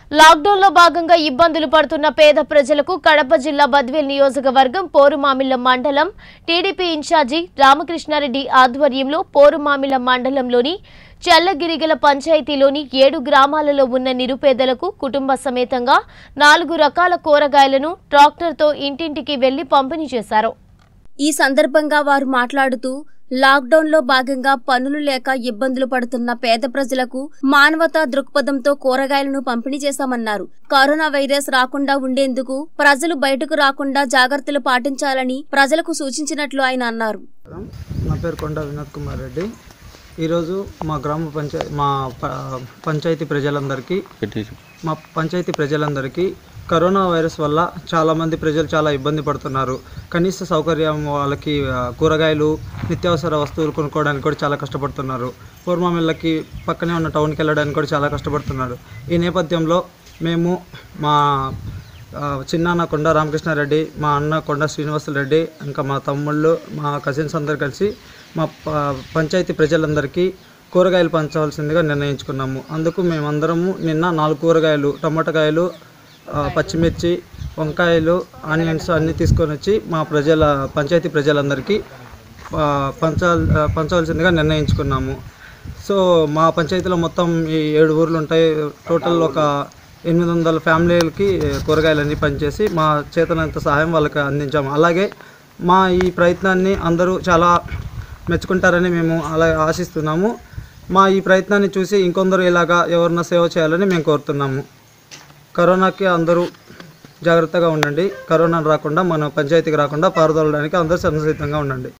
lockdown లో భాగంగా ఇబ్బందులు పడుతున్న పేద ప్రజలకు కడప జిల్లా బద్వేల్ నియోజకవర్గం పోరుమామిళ్ల మండలం టీడీపీ ఇన్ఛార్జి రామకృష్ణారెడ్డి ఆధ్వర్యంలో పోరుమామిళ్ల మండలంలోని చెల్లగిరిగల పంచాయతీలోని ఏడు గ్రామాలలో ఉన్న నిరుపేదలకు కుటుంబ సమేతంగా నాలుగు రకాల కూరగాయలను ట్రాక్టర్తో ఇంటింటికి వెళ్లి పంపిణీ చేశారు ఈ సందర్భంగా వారు మాట్లాడుతూ లాక్డౌన్లో భాగంగా పనులు లేక ఇబ్బందులు పడుతున్న పేద ప్రజలకు మానవతా దృక్పథంతో కూరగాయలను పంపిణీ చేశామన్నారు కరోనా వైరస్ రాకుండా ఉండేందుకు ప్రజలు బయటకు రాకుండా జాగ్రత్తలు పాటించాలని ప్రజలకు సూచించినట్లు ఆయన అన్నారు నా పేరు కొండ వినోద్ కుమార్ రెడ్డి ఈరోజు మా గ్రామ పంచాయతీ మా ప- పంచాయతీ ప్రజలందరికీ మా పంచాయతీ ప్రజలందరికీ కరోనా వైరస్ వల్ల చాలామంది ప్రజలు చాలా ఇబ్బంది పడుతున్నారు కనీస సౌకర్యం వాళ్ళకి ఆ, కూరగాయలు నిత్యావసర వస్తువులు కొనుక్కోవడానికి కూడా చాలా కష్టపడుతున్నారు పూర్వమిళ్ళకి పక్కనే ఉన్న టౌన్కి వెళ్ళడానికి కూడా చాలా కష్టపడుతున్నారు ఈ నేపథ్యంలో మేము మా ఆ, చిన్నాన్న కొండ రామకృష్ణారెడ్డి మా అన్న కొండ శ్రీనివాసరెడ్డి ఇంకా మా తమ్ముళ్ళు మా కజిన్స్ అందరు కలిసి మా ప- పంచాయతీ ప్రజలందరికీ కూరగాయలు పంచవలసిందిగా నిర్ణయించుకున్నాము అందుకు మేమందరము నిన్న నాలుగు కూరగాయలు టమాటకాయలు ఆ, పచ్చిమిర్చి వంకాయలు ఆనియన్స్ అన్నీ తీసుకొని వచ్చి మా ప్రజల పంచాయతీ ప్రజలందరికీ ఆ, పంచాల్ ఆ, పంచవలసిందిగా నిర్ణయించుకున్నాము సో మా పంచాయతీలో మొత్తం ఈ ఏడు ఊర్లు ఉంటాయి టోటల్ ఒక ఎనిమిది వందల ఫ్యామిలీలకి కూరగాయలన్నీ పనిచేసి మా చేతనంత సహాయం వాళ్ళకి అందించాము అలాగే మా ఈ ప్రయత్నాన్ని అందరూ చాలా మెచ్చుకుంటారని మేము అలా ఆశిస్తున్నాము మా ఈ ప్రయత్నాన్ని చూసి ఇంకొందరు ఇలాగా ఎవరన్నా సేవ చేయాలని మేము కోరుతున్నాము కరోనాకి అందరూ జాగ్రత్తగా ఉండండి కరోనా రాకుండా మన పంచాయతీకి రాకుండా పారదోలడానికి అందరూ సంసిద్ధంగా ఉండండి